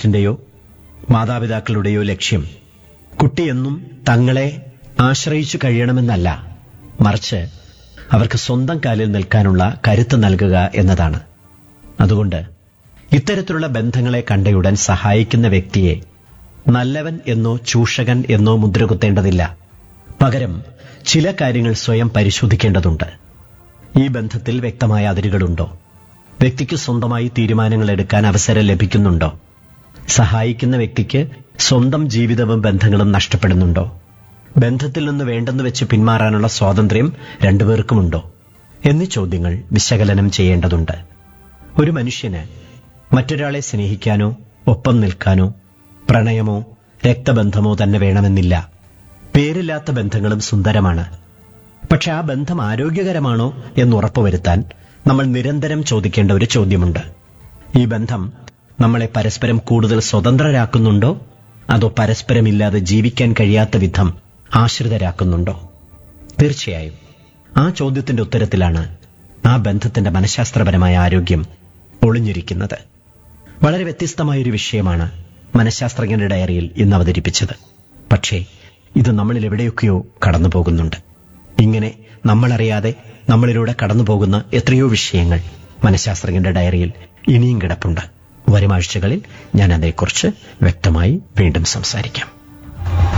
തെറാപ്പിസ്റ്റിന്റെയോ മാതാപിതാക്കളുടെയോ ലക്ഷ്യം കുട്ടിയെന്നും തങ്ങളെ ആശ്രയിച്ചു കഴിയണമെന്നല്ല മറിച്ച് അവർക്ക് സ്വന്തം കാലിൽ നിൽക്കാനുള്ള കരുത്ത് നൽകുക എന്നതാണ് അതുകൊണ്ട് ഇത്തരത്തിലുള്ള ബന്ധങ്ങളെ കണ്ടയുടൻ സഹായിക്കുന്ന വ്യക്തിയെ നല്ലവൻ എന്നോ ചൂഷകൻ എന്നോ മുദ്രകുത്തേണ്ടതില്ല പകരം ചില കാര്യങ്ങൾ സ്വയം പരിശോധിക്കേണ്ടതുണ്ട് ഈ ബന്ധത്തിൽ വ്യക്തമായ അതിരുകളുണ്ടോ വ്യക്തിക്ക് സ്വന്തമായി തീരുമാനങ്ങൾ എടുക്കാൻ അവസരം ലഭിക്കുന്നുണ്ടോ സഹായിക്കുന്ന വ്യക്തിക്ക് സ്വന്തം ജീവിതവും ബന്ധങ്ങളും നഷ്ടപ്പെടുന്നുണ്ടോ ബന്ധത്തിൽ നിന്ന് വേണ്ടെന്ന് വെച്ച് പിന്മാറാനുള്ള സ്വാതന്ത്ര്യം രണ്ടുപേർക്കുമുണ്ടോ എന്നീ ചോദ്യങ്ങൾ വിശകലനം ചെയ്യേണ്ടതുണ്ട് ഒരു മനുഷ്യന് മറ്റൊരാളെ സ്നേഹിക്കാനോ ഒപ്പം നിൽക്കാനോ പ്രണയമോ രക്തബന്ധമോ തന്നെ വേണമെന്നില്ല പേരില്ലാത്ത ബന്ധങ്ങളും സുന്ദരമാണ് പക്ഷെ ആ ബന്ധം ആരോഗ്യകരമാണോ എന്ന് ഉറപ്പുവരുത്താൻ നമ്മൾ നിരന്തരം ചോദിക്കേണ്ട ഒരു ചോദ്യമുണ്ട് ഈ ബന്ധം നമ്മളെ പരസ്പരം കൂടുതൽ സ്വതന്ത്രരാക്കുന്നുണ്ടോ അതോ പരസ്പരമില്ലാതെ ജീവിക്കാൻ കഴിയാത്ത വിധം ആശ്രിതരാക്കുന്നുണ്ടോ തീർച്ചയായും ആ ചോദ്യത്തിന്റെ ഉത്തരത്തിലാണ് ആ ബന്ധത്തിന്റെ മനഃശാസ്ത്രപരമായ ആരോഗ്യം ഒളിഞ്ഞിരിക്കുന്നത് വളരെ വ്യത്യസ്തമായൊരു വിഷയമാണ് മനഃശാസ്ത്രജ്ഞന്റെ ഡയറിയിൽ ഇന്ന് അവതരിപ്പിച്ചത് പക്ഷേ ഇത് നമ്മളിൽ എവിടെയൊക്കെയോ കടന്നു പോകുന്നുണ്ട് ഇങ്ങനെ നമ്മളറിയാതെ നമ്മളിലൂടെ കടന്നു പോകുന്ന എത്രയോ വിഷയങ്ങൾ മനഃശാസ്ത്രജ്ഞന്റെ ഡയറിയിൽ ഇനിയും കിടപ്പുണ്ട് വരും ആഴ്ചകളിൽ ഞാൻ അതേക്കുറിച്ച് വ്യക്തമായി വീണ്ടും സംസാരിക്കാം